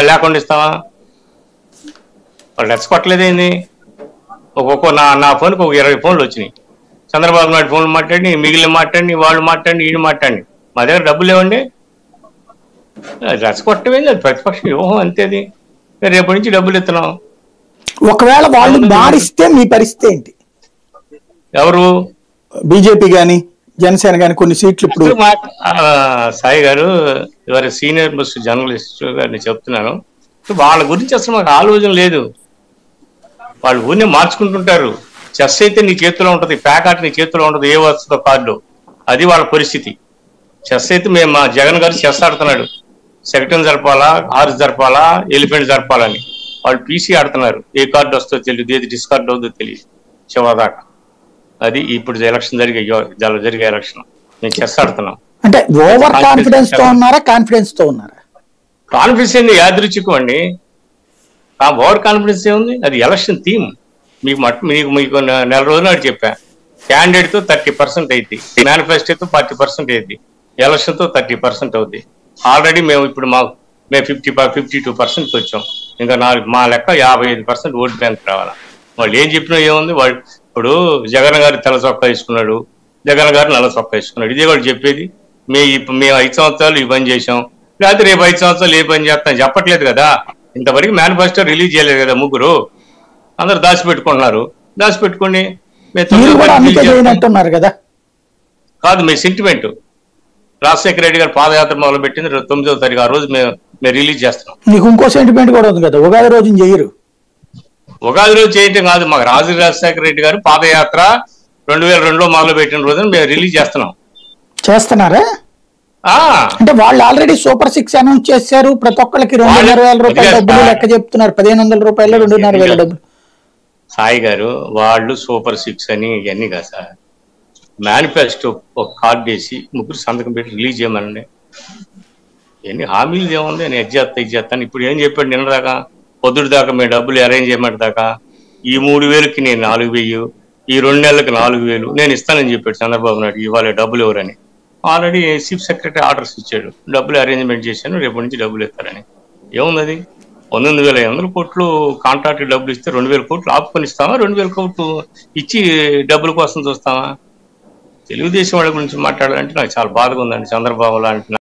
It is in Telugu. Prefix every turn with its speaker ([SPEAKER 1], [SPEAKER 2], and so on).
[SPEAKER 1] లేకుండా ఇస్తావా వాళ్ళు రెచ్చగొట్టలేదేంది ఒక్కొక్క నా నా ఫోన్కి ఒక ఇరవై ఫోన్లు వచ్చినాయి చంద్రబాబు నాయుడు ఫోన్లు మాట్లాడి మిగిలిన మాట్లాడి వాళ్ళు మాట్లాడి ఈయన మాట్లాడి మా దగ్గర డబ్బులు లేవండి రెచ్చగొట్టమేంది అది ప్రతిపక్ష వ్యూహం అంతేది రేపటి నుంచి డబ్బులు ఇస్తున్నాం
[SPEAKER 2] ఒకవేళ వాళ్ళు మారిస్తే మీ పరిస్థితి ఏంటి
[SPEAKER 1] ఎవరు
[SPEAKER 2] బీజేపీ గాని జనసేన గాని కొన్ని సీట్లు ఇప్పుడు
[SPEAKER 1] అసలు మా- ఆ, సాయి గారు ఇవాళ సీనియర్ మోస్ట్ జర్నలిస్ట్ గారిని చెప్తున్నాను వాళ్ళ గురించి అసలు మాకు ఆలోచన లేదు వాళ్ళు ఊరినే మార్చుకుంటుంటారు చెస్ అయితే నీ చేతిలో ఉంటది ప్యాకాట్ నీ చేతిలో ఉంటది ఏ వస్తుందో కార్డు అది వాళ్ళ పరిస్థితి చెస్ అయితే మేము మా జగన్ గారు చెస్ ఆడుతున్నాడు సెకండ్ జరపాలా ఆరు జరపాలా ఎలిఫెంట్ జరపాలని వాళ్ళు పీసీ ఆడుతున్నారు ఏ కార్డు వస్తుందో తెలియదు ఏది డిస్కార్డ్ అవుతుందో తెలియదు చివరిదాకా అది ఇప్పుడు ఎలక్షన్ జరిగే జ- జరిగే ఎలక్షన్ మేము చెస్ ఆడుతున్నాం
[SPEAKER 2] అంటే ఓవర్ కాన్ఫిడెన్స్ తో ఉన్నారా కాన్ఫిడెన్స్ తో ఉన్నారా
[SPEAKER 1] కాన్ఫిడెన్స్ ఏంది యాదృచ్ఛికం అండి ఆ ఓవర్ కాన్ఫిడెన్స్ ఏముంది అది ఎలక్షన్ థీమ్ మీకు మట్ మీకు మీకు నె- నెల రోజుల నాడు చెప్పా క్యాండిడేట్ తో థర్టీ పర్సెంట్ అయింది మేనిఫెస్టోతో ఫార్టీ పర్సెంట్ అయింది ఎలక్షన్ తో థర్టీ పర్సెంట్ అవుద్ది ఆల్రెడీ మేము ఇప్పుడు మా మేము ఫిఫ్టీ ఫిఫ్టీ టూ పర్సెంట్ వచ్చాం ఇంకా నాలుగు మా లెక్క యాభై ఐదు పర్సెంట్ ఓట్ బ్యాంక్ రావాలా వాళ్ళు ఏం చెప్పినా ఏముంది వాళ్ళు ఇప్పుడు జగన్ గారు తెల్ల చొక్కా వేసుకున్నాడు జగన్ గారు నల్ల చొక్కా వేసుకున్నాడు ఇదే వాళ్ళు చెప్పేది మే ఇప్పు- మేము ఐదు సంవత్సరాలు ఈ పని చేసాం లేకపోతే రేపు ఐదు సంవత్సరాలు ఏ పని చేస్తాం చెప్పట్లేదు కదా ఇంతవరకు మేనిఫెస్టో రిలీజ్ చేయలేదు కదా ముగ్గురు అందరు దాచిపెట్టుకుంటున్నారు దాచిపెట్టుకుని మేము
[SPEAKER 2] మీరు
[SPEAKER 1] తొమ్మిదో
[SPEAKER 2] కూడా
[SPEAKER 1] తారీఖు
[SPEAKER 2] అందుకే
[SPEAKER 1] release చేస్తాం.
[SPEAKER 2] చేయనట్టున్నారు కదా
[SPEAKER 1] కాదు మీ సెంటిమెంట్ రాజశేఖర రెడ్డి గారు పాదయాత్ర మొదలు పెట్టింది రేపు తొమ్మిదో తారీఖు ఆ రోజు మేము మేము రిలీజ్ చేస్తున్నాం
[SPEAKER 2] మీకు ఇంకో సెంటిమెంట్ కూడా ఉంది కదా ఉగాది రోజున చెయ్యరు
[SPEAKER 1] ఉగాది రోజు చేయటం కాదు మాకు రాజు రాజశేఖర రెడ్డి గారు పాదయాత్ర రెండు వేల రెండులో మొదలు పెట్టిన రోజున మేము రిలీజ్ చేస్తున్నాం
[SPEAKER 2] చేస్తున్నారా
[SPEAKER 1] ఆ
[SPEAKER 2] అంటే వాళ్ళు ఆల్రెడీ సూపర్ సిక్స్ అనౌన్స్ చేశారు ప్రతి ఒక్కరికి రెండున్నర వేల రూపాయల
[SPEAKER 1] వాళ్ళు-
[SPEAKER 2] డబ్బులు లెక్క చెప్తున్నారు పదిహేను వందల రూపాయలు రెండున్నర వేల డబ్బులు
[SPEAKER 1] సాయి గారు వాళ్ళు సూపర్ సిక్స్ అని ఇవన్నీ కాదు సార్ మేనిఫెస్టో ఒక కార్డు వేసి ముగ్గురు సంతకం పెట్టి రిలీజ్ చేయమనండి ఎన్ని హామీలు ఏముంది నేను ఇది చేస్తా ఇది చేస్తాను ఇప్పుడు ఏం చెప్పాడు నిన్న దాకా పొద్దుడు దాకా మేము డబ్బులు అరేంజ్ చేయమంటే దాకా ఈ మూడు వేలకి నేను నాలుగు వెయ్యి ఈ రెండు నెలలకి నాలుగు వేలు నేను ఇస్తానని చెప్పాడు చంద్రబాబు నాయుడు ఇవాళ డబ్బులు ఎవరని ఆల్రెడీ చీఫ్ సెక్రటరీ ఆర్డర్స్ ఇచ్చాడు డబ్బులు అరేంజ్మెంట్ చేశాను రేపటి నుంచి డబ్బులు ఇస్తారని ఏమున్నది పంతొమ్మిది వేల ఐదు వందల కోట్లు కాంట్రాక్ట్ డబ్బులు ఇస్తే రెండు వేల కోట్లు ఆపుకొని ఇస్తామా రెండు వేల కోట్లు ఇచ్చి డబ్బుల కోసం చూస్తామా తెలుగుదేశం వాళ్ళ గురించి మాట్లాడాలంటే నాకు చాలా బాధగా ఉందండి చంద్రబాబు లాంటి